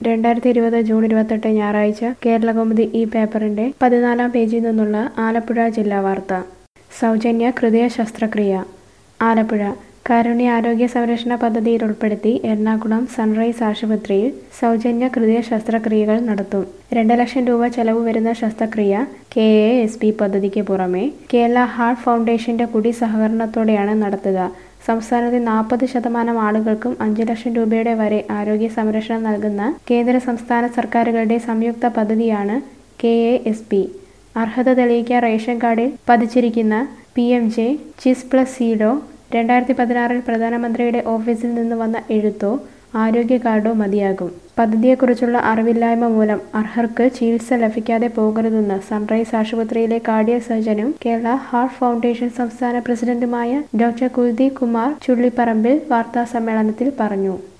രണ്ടായിരത്തി ഇരുപത് ജൂൺ ഇരുപത്തെട്ട് ഞായറാഴ്ച കേരളകൗമുദി ഈ പേപ്പറിന്റെ പതിനാലാം പേജിൽ നിന്നുള്ള ആലപ്പുഴ ജില്ലാ വാർത്ത സൗജന്യ ഹൃദയ ശസ്ത്രക്രിയ ആലപ്പുഴ കാരുണ്യ ആരോഗ്യ സംരക്ഷണ പദ്ധതിയിൽ ഉൾപ്പെടുത്തി എറണാകുളം സൺറൈസ് ആശുപത്രിയിൽ സൗജന്യ ഹൃദയ ശസ്ത്രക്രിയകൾ നടത്തും രണ്ട് ലക്ഷം രൂപ ചെലവ് വരുന്ന ശസ്ത്രക്രിയ കെ എ എസ് പി പദ്ധതിക്ക് പുറമെ കേരള ഹാർട്ട് ഫൗണ്ടേഷന്റെ കൂടി സഹകരണത്തോടെയാണ് നടത്തുക സംസ്ഥാനത്തെ നാൽപ്പത് ശതമാനം ആളുകൾക്കും അഞ്ച് ലക്ഷം രൂപയുടെ വരെ ആരോഗ്യ സംരക്ഷണം നൽകുന്ന കേന്ദ്ര സംസ്ഥാന സർക്കാരുകളുടെ സംയുക്ത പദ്ധതിയാണ് കെ എ എസ് പി അർഹത തെളിയിക്കാൻ റേഷൻ കാർഡിൽ പതിച്ചിരിക്കുന്ന പി എം ജെ ചിസ് പ്ലസ് സീഡോ രണ്ടായിരത്തി പതിനാറിൽ പ്രധാനമന്ത്രിയുടെ ഓഫീസിൽ നിന്ന് വന്ന എഴുത്തോ ആരോഗ്യ കാർഡോ മതിയാകും പദ്ധതിയെക്കുറിച്ചുള്ള അറിവില്ലായ്മ മൂലം അർഹർക്ക് ചികിത്സ ലഭിക്കാതെ പോകരുതെന്ന് സൺറൈസ് ആശുപത്രിയിലെ കാർഡിയക് സർജനും കേരള ഹാർട്ട് ഫൗണ്ടേഷൻ സംസ്ഥാന പ്രസിഡന്റുമായ ഡോക്ടർ കുൽദീപ് കുമാർ ചുള്ളിപ്പറമ്പിൽ വാർത്താസമ്മേളനത്തിൽ പറഞ്ഞു